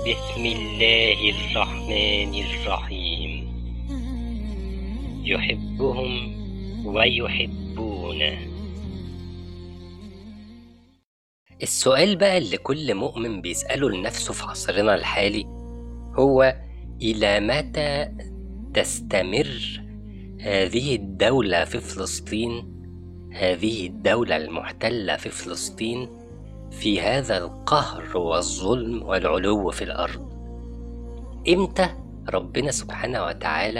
بسم الله الرحمن الرحيم يحبهم ويحبونه السؤال بقى اللي كل مؤمن بيسأله لنفسه في عصرنا الحالي هو إلى متى تستمر هذه الدولة في فلسطين هذه الدولة المحتلة في فلسطين في هذا القهر والظلم والعلو في الأرض إمتى ربنا سبحانه وتعالى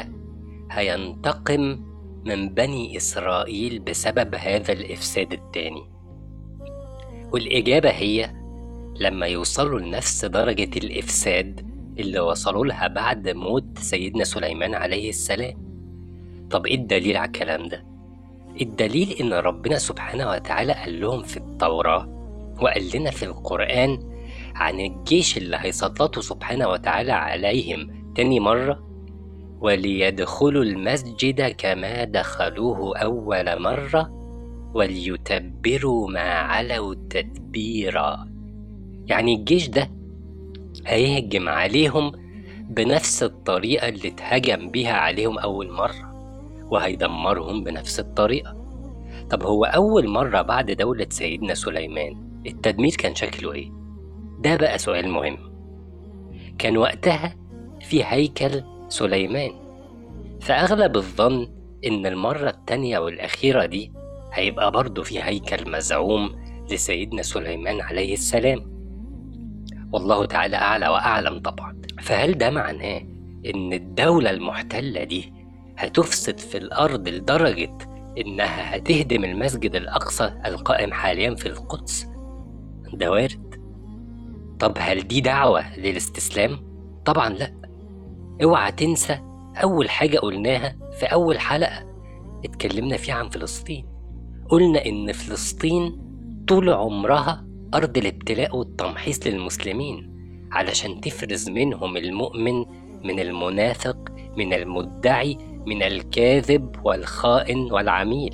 هينتقم من بني إسرائيل بسبب هذا الإفساد التاني والإجابة هي لما يوصلوا لنفس درجة الإفساد اللي وصلوا لها بعد موت سيدنا سليمان عليه السلام طب إيه الدليل على الكلام ده؟ الدليل إن ربنا سبحانه وتعالى قال لهم في التوراة وقال لنا في القرآن عن الجيش اللي هيسلطه سبحانه وتعالى عليهم تاني مرة وليدخلوا المسجد كما دخلوه أول مرة وليتبروا ما علوا تتبيرا يعني الجيش ده هيهجم عليهم بنفس الطريقة اللي اتهجم بيها عليهم أول مرة وهيدمرهم بنفس الطريقة طب هو أول مرة بعد دولة سيدنا سليمان التدمير كان شكله إيه؟ ده بقى سؤال مهم كان وقتها في هيكل سليمان فأغلب الظن إن المرة التانية والأخيرة دي هيبقى برضه في هيكل مزعوم لسيدنا سليمان عليه السلام والله تعالى أعلى وأعلم طبعا فهل ده معناه إن الدولة المحتلة دي هتفسد في الأرض لدرجة إنها هتهدم المسجد الأقصى القائم حاليا في القدس ده وارد طب هل دي دعوة للاستسلام؟ طبعا لأ اوعى تنسى أول حاجة قلناها في أول حلقة اتكلمنا فيها عن فلسطين قلنا إن فلسطين طول عمرها أرض الابتلاء والتمحيص للمسلمين علشان تفرز منهم المؤمن من المنافق من المدعي من الكاذب والخائن والعميل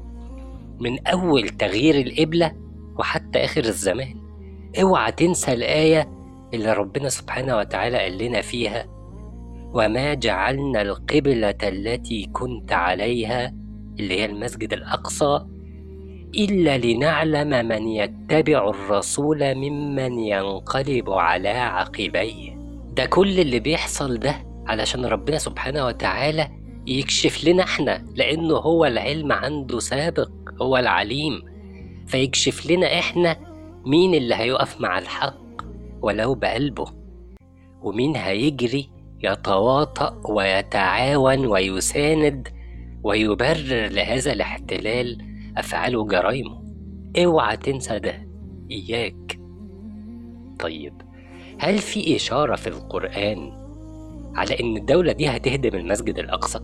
من أول تغيير القبلة وحتى آخر الزمان اوعى تنسى الآية اللي ربنا سبحانه وتعالى قال لنا فيها وما جعلنا القبلة التي كنت عليها اللي هي المسجد الأقصى إلا لنعلم من يتبع الرسول ممن ينقلب على عقبيه ده كل اللي بيحصل ده علشان ربنا سبحانه وتعالى يكشف لنا احنا لأنه هو العلم عنده سابق هو العليم فيكشف لنا احنا مين اللي هيقف مع الحق ولو بقلبه ومين هيجري يتواطأ ويتعاون ويساند ويبرر لهذا الاحتلال أفعاله وجرايمه اوعى تنسى ده إياك طيب هل في إشارة في القرآن على إن الدولة دي هتهدم المسجد الأقصى؟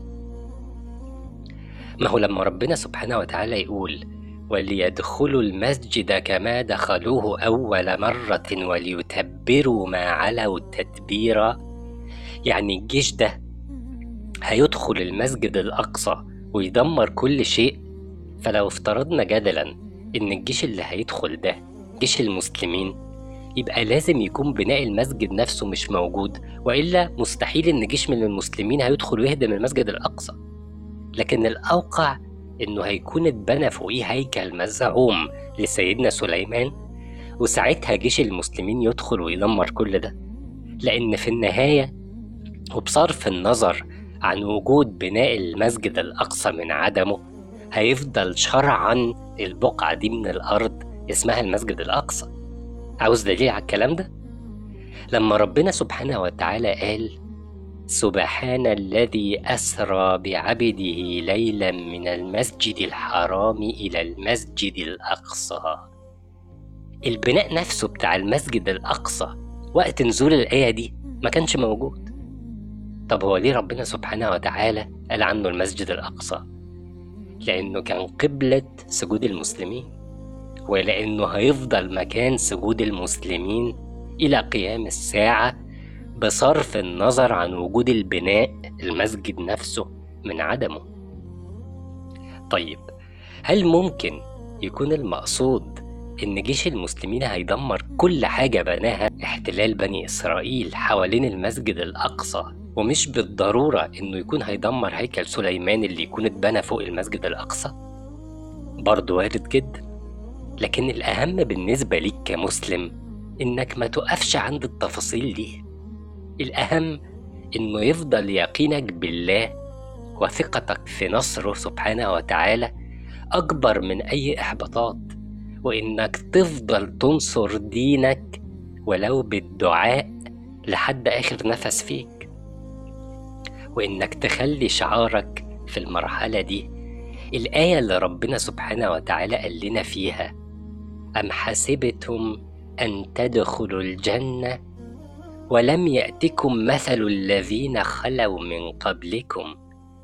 ما هو لما ربنا سبحانه وتعالى يقول وليدخلوا المسجد كما دخلوه أول مرة وليتبروا ما علوا تتبيرا يعني الجيش ده هيدخل المسجد الأقصى ويدمر كل شيء فلو افترضنا جدلا إن الجيش اللي هيدخل ده جيش المسلمين يبقى لازم يكون بناء المسجد نفسه مش موجود وإلا مستحيل إن جيش من المسلمين هيدخل ويهدم المسجد الأقصى لكن الأوقع إنه هيكون اتبنى فوقيه هيكل مزعوم لسيدنا سليمان وساعتها جيش المسلمين يدخل ويدمر كل ده لأن في النهاية وبصرف النظر عن وجود بناء المسجد الأقصى من عدمه هيفضل شرعا البقعة دي من الأرض اسمها المسجد الأقصى عاوز دليل على الكلام ده؟ لما ربنا سبحانه وتعالى قال سبحان الذي أسرى بعبده ليلا من المسجد الحرام إلى المسجد الأقصى البناء نفسه بتاع المسجد الأقصى وقت نزول الآية دي ما كانش موجود طب هو ليه ربنا سبحانه وتعالى قال عنه المسجد الأقصى لأنه كان قبلة سجود المسلمين ولأنه هيفضل مكان سجود المسلمين إلى قيام الساعة بصرف النظر عن وجود البناء المسجد نفسه من عدمه طيب هل ممكن يكون المقصود إن جيش المسلمين هيدمر كل حاجة بناها احتلال بني إسرائيل حوالين المسجد الأقصى ومش بالضرورة إنه يكون هيدمر هيكل سليمان اللي يكون اتبنى فوق المسجد الأقصى برضه وارد جدا لكن الأهم بالنسبة ليك كمسلم إنك ما تقفش عند التفاصيل دي الأهم إنه يفضل يقينك بالله وثقتك في نصره سبحانه وتعالى أكبر من أي إحباطات وإنك تفضل تنصر دينك ولو بالدعاء لحد آخر نفس فيك وإنك تخلي شعارك في المرحلة دي الآية اللي ربنا سبحانه وتعالى قال لنا فيها أم حسبتم أن تدخلوا الجنة ولم يأتكم مثل الذين خلوا من قبلكم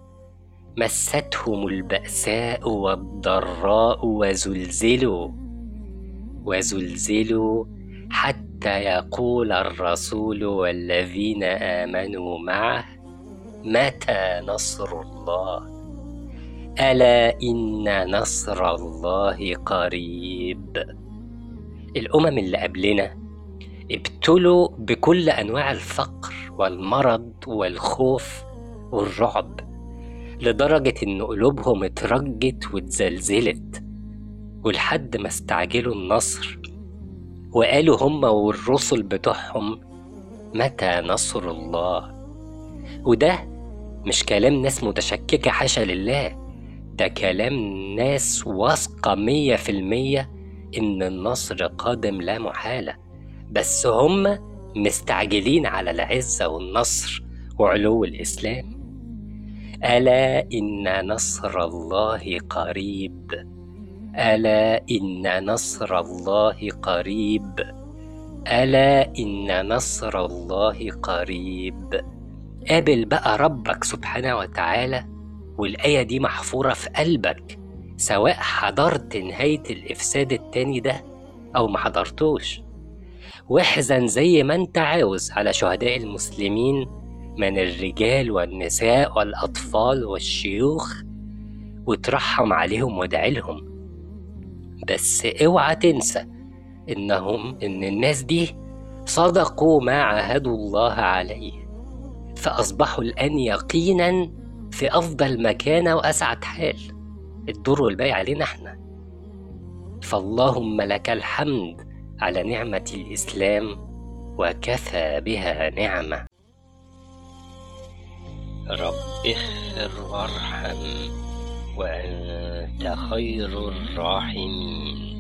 مستهم البأساء والضراء وزلزلوا وزلزلوا حتى يقول الرسول والذين آمنوا معه متى نصر الله ألا إن نصر الله قريب الأمم اللي قبلنا ابتلوا بكل أنواع الفقر والمرض والخوف والرعب لدرجة إن قلوبهم اترجت واتزلزلت ولحد ما استعجلوا النصر وقالوا هم والرسل بتوعهم متى نصر الله وده مش كلام ناس متشككة حاشا لله ده كلام ناس واثقة مية في المية إن النصر قادم لا محالة بس هم مستعجلين على العزة والنصر وعلو الإسلام ألا إن نصر الله قريب ألا إن نصر الله قريب ألا إن نصر الله قريب قابل بقى ربك سبحانه وتعالى والآية دي محفورة في قلبك سواء حضرت نهاية الإفساد التاني ده أو ما حضرتوش واحزن زي ما انت عاوز على شهداء المسلمين من الرجال والنساء والأطفال والشيوخ وترحم عليهم وادعي لهم بس اوعى تنسى انهم ان الناس دي صدقوا ما عاهدوا الله عليه فأصبحوا الآن يقينا في أفضل مكانة وأسعد حال الدور والباقي علينا احنا فاللهم لك الحمد على نعمة الإسلام وكفى بها نعمة رب اغفر وارحم وأنت خير الراحمين